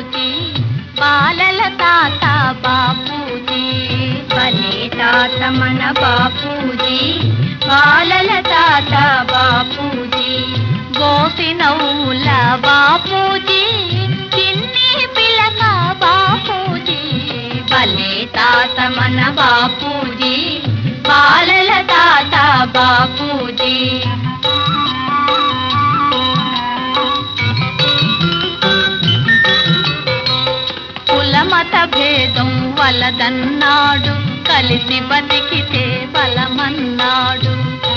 బాపూజీ బాలల తాత బాపూజీ భలే తాత మన బాపూజీ బాలల తాత బాపూజీ గోసి నవ్వుల బాపూజీ చిన్ని పిలక బాపూజీ భలే తాత మన బాపూజీ బాలల తాత బాపూజీ కులమత భేదం వలదన్నాడు కలిసి బతికితే బలమన్నాడు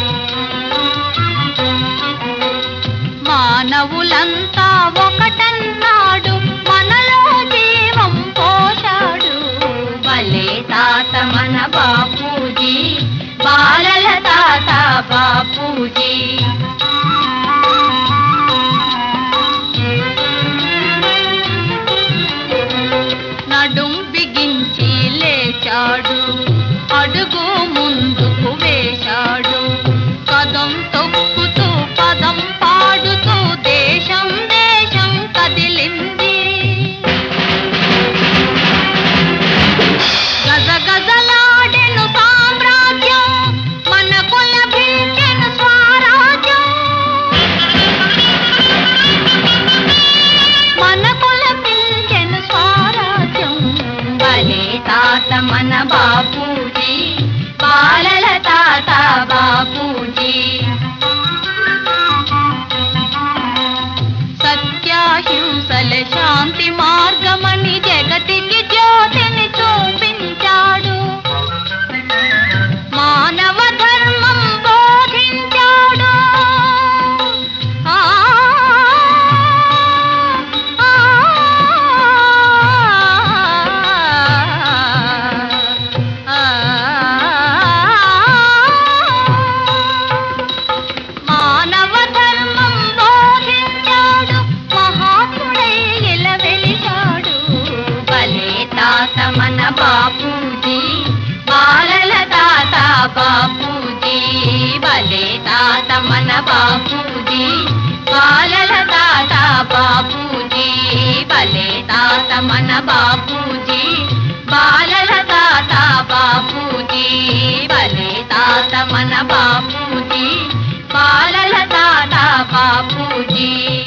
మానవులంతా ఒకటన్నాడు మనలో జీవం పోశాడు భలే తాత మన బాపూజీ బాలల తాత బాపూజీ నడుం బిగించి లేచాడు అడుగు ముందుకు వేశాడు కదం తొక్కుతూ పదం పాడుతూ దేశం దేశం కదిలింది గజగజలాడెను సామ్రాజ్యం మనకు లభించెను స్వరాజ్యం మనకు లభించెను స్వరాజ్యం భలే తాత మన బాపూజీ బాలల తాత బాపూజీ సత్యాహింసల శాంతి మార్గమని జగతికి జ్యోతిని చూపించాడు మానవ ధర్మం బోధించాడు ఆ ఆ మానవ ధర్మం బోధించాడు మహాత్ముడై ఇలా వెలిశాడు భలే తాత మన బాపూజీ బాలల తాత బాపూజీ భలే తాత మన బాపూజీ బాలల తాత బాపూజీ భలే తాత మన బాపూజీ బాలల తాత బాపూజీ భలే తాత మన బాపూజీ బాలల తాత బాపూజీ